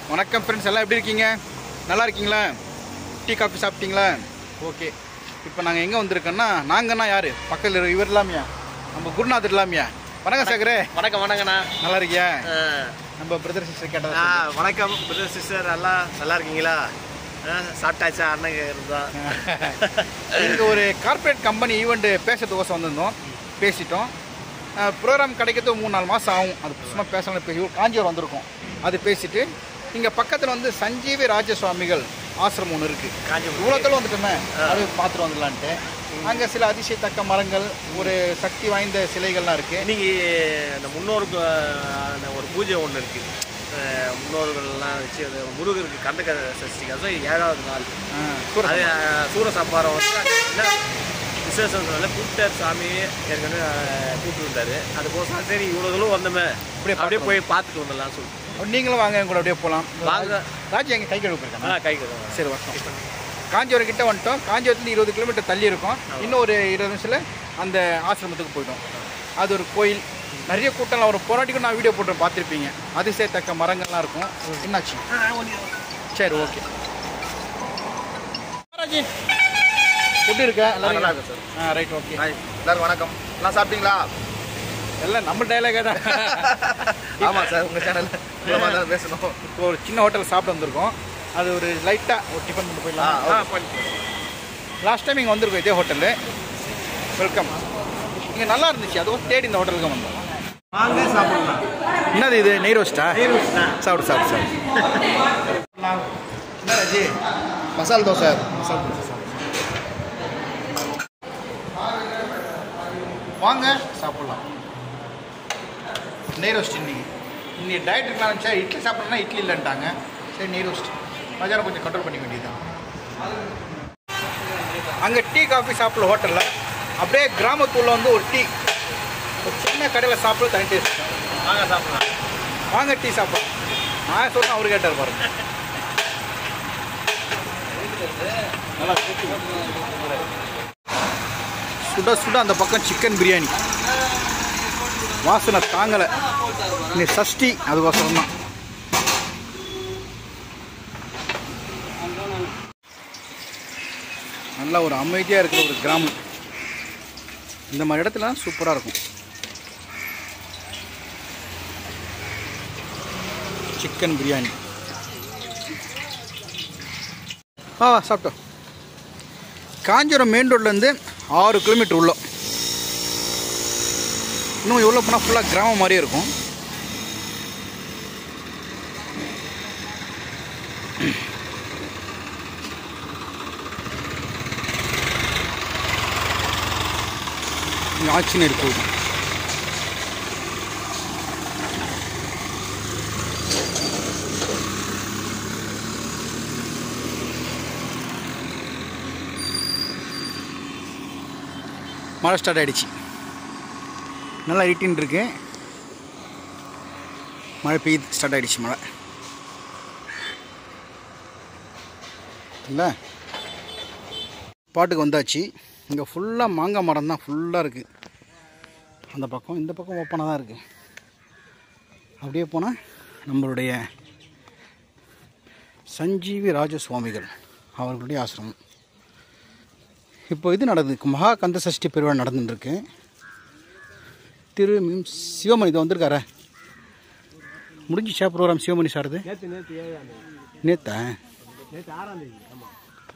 வணக்கம் ஃப்ரெண்ட்ஸ் எல்லாம் எப்படி இருக்கீங்க நல்லா இருக்கீங்களா டீ காஃபி சாப்பிட்டீங்களா ஓகே இப்போ நாங்கள் எங்கே வந்திருக்கோன்னா நாங்கன்னா யார் பக்கத்தில் இவர் இல்லாமையா நம்ம குருநாதர் இல்லாமையா வணக்கம் சேகரே வணக்கம் வணக்கண்ணா நல்லா இருக்கியா அஹ், நம்ம பிரதர் சிஸ்டர் ஆ, கேட்டதா வணக்கம் பிரதர் சிஸ்டர் எல்லாம் நல்லா இருக்கீங்களா அஹ், சாப்பிட்டாச்சா அண்ணங்க இருந்தா இங்கே ஒரு கார்ப்பரேட் கம்பெனி ஈவெண்ட் பேசுறதுக்கோசம் வந்திருந்தோம் பேசிட்டோம் ப்ரோக்ராம் கிடைக்கிறது மூணு நாலு மாதம் ஆகும் அது சும்மா பேசலாம் பேசி காஞ்சிபுரம் வந்திருக்கோம் அது பேசிட்டு இங்கே பக்கத்தில் வந்து சஞ்சீவி ராஜசுவாமிகள் ஆசிரமம் ஒன்று இருக்குது காஞ்சிபுரம் இவ்வளோத்தில் வந்துட்டோமே அது பார்த்துட்டு வந்துடலான்ட்டு அங்கே சில அதிசயத்தக்க மரங்கள் ஒரு சக்தி வாய்ந்த சிலைகள்லாம் இருக்குது இன்னைக்கு அந்த முன்னோருக்கு அஹ், அந்த ஒரு பூஜை ஒன்று இருக்கு அஹ், முன்னோர்கள்லாம் வச்சு அந்த முருகருக்கு கண்டக சஷ்டிக்கு அது ஏழாவது நாள் அது அஹ், சூரசம்பாரம் வந்து அங்க என்ன விசேஷம்னால கூப்பிட்டார் சாமி ஏற்கனவே அஹ், கூப்பிட்டு இருந்தாரு அதுக்கோசம் சரி இவ்வளோ தூரம் வந்தோமே அப்படியே அப்படியே போய் பார்த்துட்டு வந்துடலாம் சொல்லிட்டு நீங்களும் வாங்க என் கூட அப்படியே போகலாம் வாங்க. ராஜி எங்கள் கை கழுவு போயிருக்காங்க ஆ கை கழுவுங்க. சரி வரட்டும் காஞ்சிபுரம் கிட்ட வந்துட்டோம் காஞ்சிபுரத்துலேருந்து இருபது கிலோமீட்டர் தள்ளி இருக்கும் இன்னும் ஒரு இருபது நிமிஷத்தில் அந்த ஆசிரமத்துக்கு போயிட்டோம் அது ஒரு கோயில் நிறைய கூட்டம்லாம் ஒரு போராட்டிக்கும் நான் வீடியோ போட்டு பார்த்துருப்பீங்க அதிசயத்தக்க மரங்கள்லாம் இருக்கும் என்னாச்சு சரி ஓகே ராஜி எப்படி இருக்க நல்லா எல்லாரும் இருக்கேன் ஆ ரைட் ஓகே ஹாய் எல்லாரும் வணக்கம் எல்லாம் சாப்பிட்டீங்களா எல்லாம் நம்ம டைலாகே தான் ஆமா சார் உங்க சேனல்ல மூலமா தான் பேசணும் இப்போ ஒரு சின்ன ஹோட்டல் சாப்பிட்டு வந்திருக்கோம் அது ஒரு லைட்டாக ஒரு டிஃபன் கொண்டு போயிடலாம் ஆ, ஆ பண்ணி லாஸ்ட் டைம் இங்கே வந்திருக்கோம் இதே ஹோட்டலு வெல்கம் இங்கே நல்லா இருந்துச்சு அதுவும் தேடி இந்த ஹோட்டலுக்கு வந்தோம் வாங்க சாப்பிடலாம் என்னது இது நெய் ரோஸ்டா நெய் roast தான். சாப்பிடு சாப்பிடு சாப்பிடு என்ன ராஜி மசால் தோசை மசாலா தோசை சாப்பிடு வாங்க சாப்பிடலாம் நெய் ரோஸ்ட் இன்னைக்கு இன்னைக்கு டயட் இருக்கலாம் நினச்சா இட்லி சாப்பிட்றேன்னா இட்லி இல்லைன்ட்டாங்க சரி நெய் ரோஸ்ட் மதியானம் கொஞ்சம் கண்ட்ரோல் பண்ணிக்க வேண்டியதுதான் அங்கே டீ காஃபி சாப்பிடல ஹோட்டலில் அப்படியே கிராமத்துள்ள வந்து ஒரு டீ ஒரு சின்ன கடையில் சாப்பிட தனி டேஸ்ட் வாங்க சாப்பிடலாம் வாங்க டீ சாப்பிடலாம் நான் சொன்னேன் அவர் கேட்டார் பாருங்க நல்லா சுட சுட அந்த பக்கம் சிக்கன் பிரியாணி வாசனை தாங்கலை இன்னைக்கு சஷ்டி அதுக்கோசரம் தான் நல்ல ஒரு அமைதியாக இருக்கிற ஒரு கிராமம் இந்த மாதிரி இடத்துல சூப்பராக இருக்கும் சிக்கன் பிரியாணி ஆ சாப்பிட்டோம் காஞ்சிபுரம் மெயின் ரோட்லேருந்து ஆறு கிலோமீட்டர் உள்ள இன்னும் எவ்வளோ போனால் ஃபுல்லாக கிராமம் மாதிரியே இருக்கும் இங்கே ஆஞ்சநேயர் கோவில் மழை ஸ்டார்ட் ஆகிடுச்சு நல்லா இருட்டின்னு இருக்கு மழை பெய்யுது ஸ்டார்ட் ஆகிடுச்சு மழை இல்லை பாட்டுக்கு வந்தாச்சு இங்கே ஃபுல்லாக மாங்காய் மரம் தான் ஃபுல்லாக இருக்குது அந்த பக்கம் இந்த பக்கம் ஓப்பனாக தான் இருக்குது அப்படியே போனால் நம்மளுடைய சஞ்சீவி ராஜ சுவாமிகள் அவர்களுடைய ஆசிரமம் இப்போ இது நடந்து மகா கந்த சஷ்டி பெருவிழா நடந்துட்டுருக்கு திரு மிம் சிவமணி இது வந்திருக்காரே முடிஞ்சிச்சா ப்ரோக்ராம் சிவமணி சார்து நேற்று நேற்று ஏழாம் நேத்தா நேற்று ஆறாம் தேதி ஆமாம்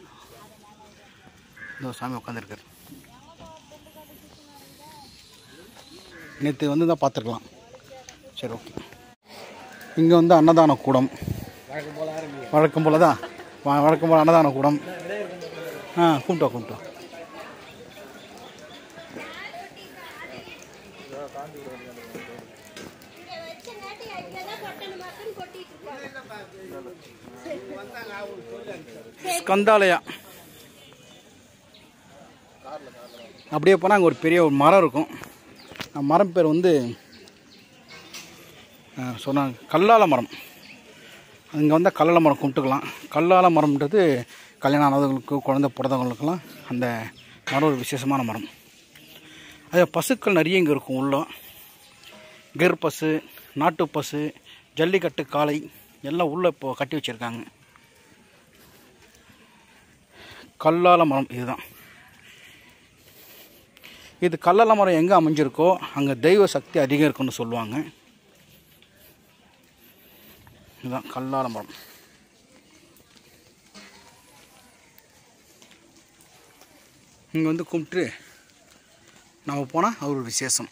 இந்த சாமி உட்காந்துருக்காரு நேற்று வந்து தான் பார்த்துருக்கலாம் சரி ஓகே இங்கே வந்து அன்னதான கூடம் வழக்கம் போல ஆரம்பிங்க வழக்கம் போல தான் வ- வழக்கம் போல் அன்னதான கூடம் ஆ கும்பிட்டோம் கும்பிட்டோம் ஸ்கந்தாலயா அப்படியே போனால் அங்கே ஒரு பெரிய ஒரு மரம் இருக்கும் அந்த மரம் பேர் வந்து ஆ, சொன்னாங்க கல்லால மரம் அங்கே வந்தால் கல்லால மரம் கும்பிட்டுக்கலாம் கல்லால மரம்ன்றது கல்யாணம் ஆனவங்களுக்கு குழந்தை பிறந்தவங்களுக்கெல்லாம் அந்த மரம் ஒரு விசேஷமான மரம் அது பசுக்கள் நிறைய இங்கே இருக்கும் உள்ள கெர் பசு நாட்டு பசு ஜல்லிக்கட்டு காளை எல்லாம் உள்ளே இப்போ கட்டி வச்சுருக்காங்க கல்லால மரம் இதுதான் இது கல்லால மரம் எங்கே அமைஞ்சிருக்கோ அங்கே தெய்வ சக்தி அதிகம் இருக்குன்னு சொல்லுவாங்க இதுதான் கல்லால மரம் இங்கே வந்து கும்பிட்டு நம்ம போனால் அது ஒரு விசேஷம்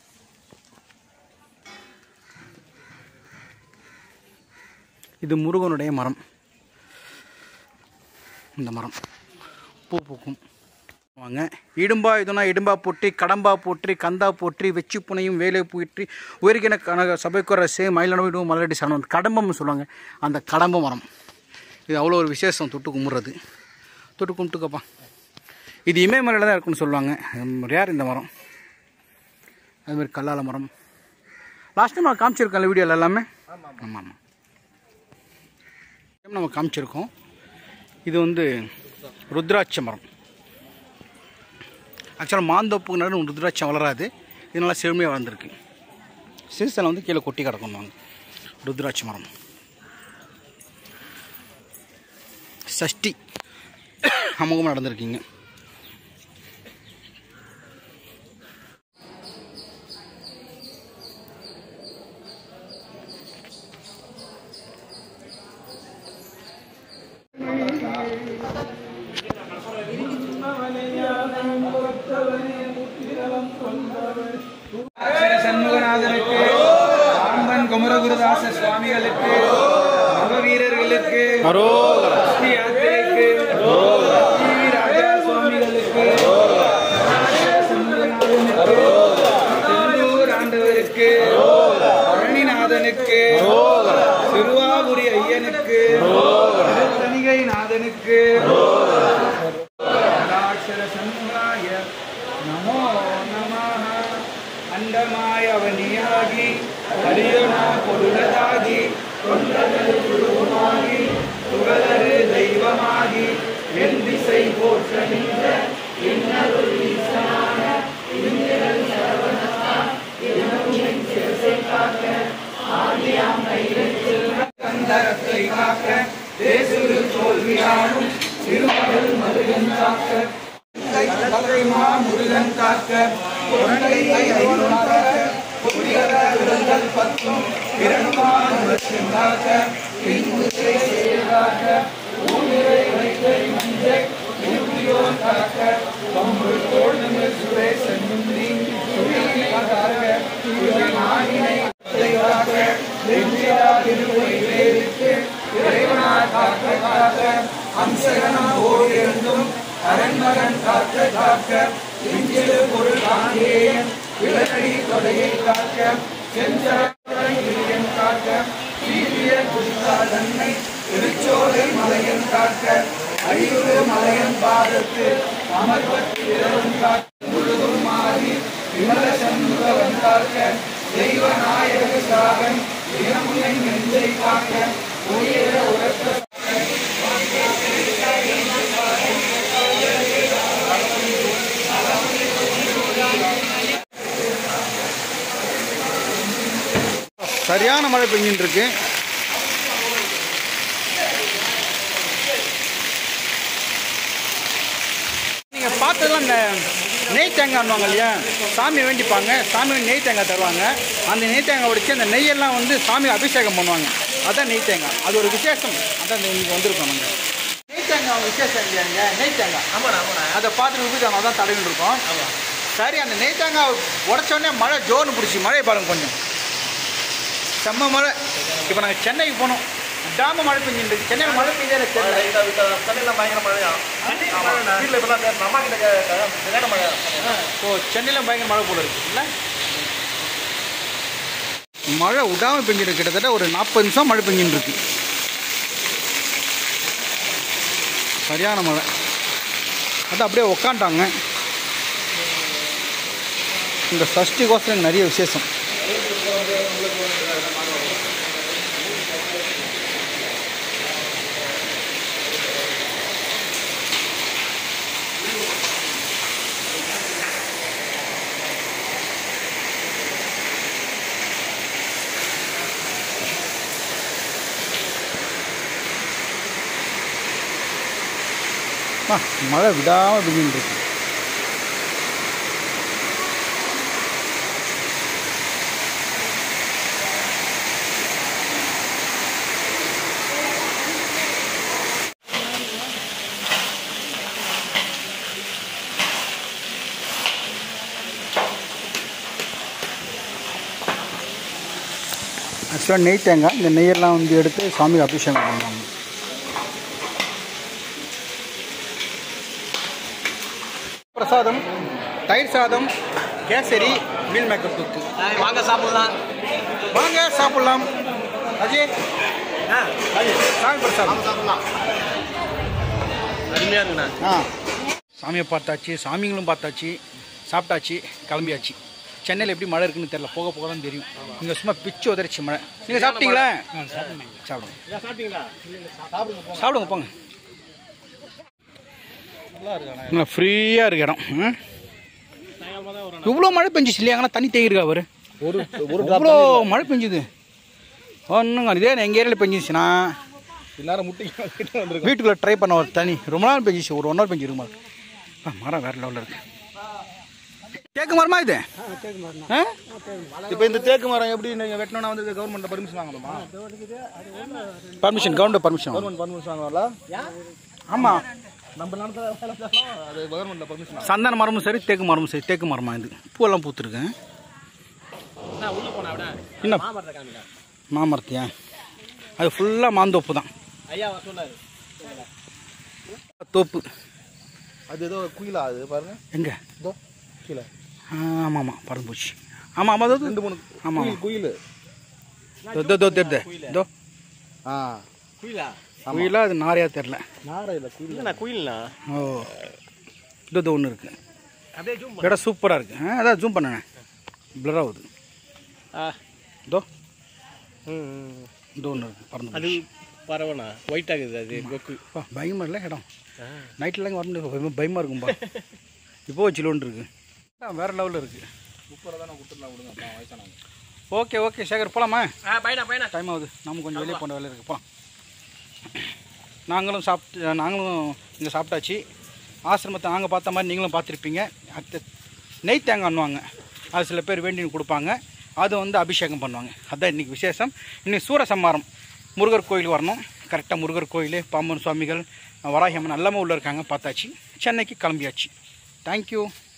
இது முருகனுடைய மரம் இந்த மரம் பூ பூக்கும் வாங்க இடும்பா இதுனா இடும்பா போற்றி கடம்பா போற்றி கந்தா போற்றி வெச்சி புனையும் வேலை போற்றி உயர்கின கனக சபைக்குரசே மயிலனவிடும் மலரடி சரணம் கடம்பம்னு சொல்லுவாங்க அந்த கடம்ப மரம் இது அவ்வளோ ஒரு விசேஷம் தொட்டு கும்பிட்றது தொட்டு கும்பிட்டுக்கப்பா இது இமயமலையில் தான் இருக்குன்னு சொல்லுவாங்க யார் இந்த மரம் அதுமாதிரி கல்லால மரம் லாஸ்ட் டைம் நான் காமிச்சிருக்கேன்ல வீடியோவில் எல்லாமே ஆமாம் ஆமாம் நம்ம காமிச்சிருக்கோம் இது வந்து ருத்ராட்ச மரம் ஆக்சுவலாக மாந்தோப்புக்கு நடுவு ருத்ராட்சம் வளராது இது நல்லா செழுமையாக வளர்ந்துருக்கு சீசனில் வந்து கீழே கொட்டி கிடக்கணும் ருத்ராட்ச மரம் சஷ்டி அமோகமாக நடந்திருக்கீங்க சண்முகநாதனுக்கு பாம்பன் குமரகுருதாச சுவாமிகளுக்கு நவ வீரர்களுக்கு ஸ்ரீ யாத்திரைக்கு ஸ்ரீ ராஜா சுவாமிகளுக்கு சண்முகநாதனுக்கு செந்தூர் ஆண்டவருக்கு பழனிநாதனுக்கு திருவாபுரி ஐயனுக்கு தணிகை நாதனுக்கு அடாட்சர சண்முகாய நமோ நமः அண்டமாய் அவனியாகி அரியனா பொருளதாகி தொண்டர்கள் குருவுமாகி புகழரு தெய்வமாகி என் திசை போற்ற நின்ற இன்னருள் ஈசனான இந்திரன் சரவணத்தான் எனக்கும் சிரசை காக்க ஆதியாம் கையில் கந்தரத்தை காக்க தேசுரு தோல்வியானும் திருமகள் மருகன் காக்க தலைமா முருகன் காக்க குரங்கையை ஐவரும் காக்க புரியர விரல்கள் பத்தும் இரண்டுமான வருஷம் காக்க பின்பு செயல் காக்க ஊரிரை வைத்தை மஞ்சை ஊட்டியோன் காக்க பம்பு தோல் நிமிர் சுரேசன் முந்தி சுழியை காக்க நாயினை காக்க வெஞ்சிரா திருவை வேருக்கு இறைவனார் காக்க காக்க அம்சகனம் போர் இருந்தும் அரண்மகன் காக்க காக்க நெஞ்சிடு பொருள் காங்கேயன் விலகடி தொடையை காக்க செஞ்சரன் காக்க சீரிய குடித்தா தன்னை திருச்சோலை மலையன் காக்க ஐயுறு மலையன் பாதத்து அமர்வத்து இரவன் காக்க முழுதும் மாறி விமல சண்முகவன் காக்க தெய்வ நாயக சாகன் தினமுனை நெஞ்சை காக்க உயிர உரத்த சரியான மழை பெஞ்சின்னு இருக்கு நீங்கள் பார்த்ததெல்லாம் இந்த நெய் தேங்காய்னுவாங்க இல்லையா சாமி வேண்டிப்பாங்க சாமி நெய் தேங்காய் தருவாங்க அந்த நெய் தேங்காய் உடைச்சு அந்த நெய்யெல்லாம் வந்து சாமி அபிஷேகம் பண்ணுவாங்க அதான் நெய் தேங்காய் அது ஒரு விசேஷம் அதான் இங்கே வந்திருக்கோம் நாங்கள் நெய் தேங்காய் விசேஷம் இல்லையாங்க நெய் தேங்காய் ஆமாண்ணா ஆமாண்ணா அதை பார்த்துட்டு உபயோகம் தான் தடவிட்டு இருக்கோம் சரி அந்த நெய் தேங்காய் உடச்ச உடனே மழை ஜோர்னு பிடிச்சி மழை பாருங்க கொஞ்சம் செம்ம மழை இப்போ நாங்கள் சென்னைக்கு போனோம் விடாம மழை பெஞ்சுட்டு இருக்கு சென்னையில் மழை பெய்தே இல்லை சென்னை தண்ணியில் பயங்கர மழையா வீட்டில் இப்போ தான் அம்மா கிட்ட சரியான மழை ஓ சென்னையில் பயங்கர மழை போல இருக்கு இல்லை மழை விடாமல் பெஞ்சிருக்கு கிட்டத்தட்ட ஒரு நாற்பது நிமிஷம் மழை பெஞ்சுட்டு இருக்கு சரியான மழை அது அப்படியே உக்காண்டாங்க இந்த சஷ்டிக்கோசரம் நிறைய விசேஷம் ஆ, மழை விடாமல் பெஞ்சுட்டு இருக்கு ஆக்சுவலாக நெய் தேங்காய் இந்த நெய்யெல்லாம் வந்து எடுத்து சாமிக்கு அபிஷேகம் பண்ணுவாங்க பிரசாதம் தயிர் சாதம் கேசரி மீல் மேக்கர் தூக்கு வாங்க சாப்பிடலாம் வாங்க சாப்பிடலாம் அஜய் அஜய் சாமி பிரசாதம் அருமையாக இருக்குண்ணா ஆ சாமியை பார்த்தாச்சு சாமிங்களும் பார்த்தாச்சு சாப்பிட்டாச்சு கிளம்பியாச்சு சென்னையில் எப்படி மழை இருக்குன்னு தெரியல போக போக தான் தெரியும் நீங்கள் சும்மா பிச்சு உதறிச்சு மழை நீங்கள் சாப்பிட்டீங்களா சாப்பிடுங்க சாப்பிட்டீங்களா சாப்பிடுங்க போங்க நல்லா ஃப்ரீயாக இருக்கு இடம் ம்? இவ்வளோ மழை பெஞ்சிச்சு இல்லையா அங்கே தண்ணி தேங்கிருக்கா அவர் ஒரு ஒரு இவ்வளோ மழை பெஞ்சுது ஒன்றுங்க இதே எங்கள் ஏரியாவில் பெஞ்சிச்சுன்னா எல்லாரும் முட்டிக்கு கிட்ட வந்துருக்கு வீட்டுக்குள்ளே ட்ரை பண்ண ஒரு தண்ணி ரொம்ப நாள் பெஞ்சிச்சு ஒரு ஒன் ஹவர் பெஞ்சு இருக்கும் ஆ, மரம் வேறு லெவலில் இருக்கு தேக்கு மரமா இது ஆ இப்போ இந்த தேக்கு மரம் எப்படி நீங்க வெட்டணும்னா வந்து கவர்மெண்ட் பர்மிஷன் வாங்கணுமா permission government permission government permission வாங்கல ஆமாம் நம்ம நடத்த வேலை தானோ, அது கவர்மெண்ட்ல பர்மிஷன் சந்தன மரமும் சரி தேக்கு மரமும் சரி தேக்கு மரமா இது பூவெல்லாம் பூத்துருக்கேன் உள்ள போனா விட என்ன மாமரத்தை காமிக்கா மாமரத்தியா அது ஃபுல்லாக மாந்தோப்பு தான் ஐயா சொன்னாரு தோப்பு அது ஏதோ குயிலா அது பாருங்க எங்கே இதோ கீழே ஆமாம் ஆமாம் பறந்து போச்சு ஆமாம் ஆமாம் அதோ ரெண்டு மூணு ஆமாம் குயில் குயில் இதோ இதோ தெரியுது இதோ ஆ குயிலா குயிலாக அது நாரையா தெரில நாரை இல்லை குயில் இல்லைண்ணா குயில்ண்ணா ஓ இதோ இதோ ஒன்று இருக்குது அப்படியே ஜூம் இடம் சூப்பராக இருக்குது ஆ அதான் ஜூம் பண்ணேன் blur ஆகுது ஆ இதோ ம் இதோ ஒன்று இருக்குது பறந்து அது போச்சு பரவாண்ணா ஒயிட் ஆகுது அது கொக்கு அப்பா, பயமா இல்லை இடம் நைட்லாம் வர முடியாது பயமா- பயமா இருக்கும்பா இப்போ சிலோன் இருக்கு ஆ, வேற லெவலில் இருக்கு ஓகே ஓகே சேகர் போலாமா ஆ பையனா பையனா டைம் ஆகுது நம்ம கொஞ்சம் வெளியே போன வேலை இருக்கு போலாம் நாங்களும் சாப்பிட்டு நாங்களும் இங்கே சாப்பிட்டாச்சு ஆசிரமத்தை நாங்கள் பார்த்த மாதிரி நீங்களும் பார்த்துருப்பீங்க அடுத்து நெய் தேங்காய்னுவாங்க அது சில பேர் வேண்டின்னு கொடுப்பாங்க அது வந்து அபிஷேகம் பண்ணுவாங்க அதுதான் இன்றைக்கி விசேஷம் இன்னைக்கு சூரசம்மாரம் முருகர் கோயில் வரணும் கரெக்டாக முருகர் கோயில் பாம்பன் சுவாமிகள் வராகியம்மன் எல்லாமே உள்ளே இருக்காங்க பார்த்தாச்சு சென்னைக்கு கிளம்பியாச்சு தேங்க்யூ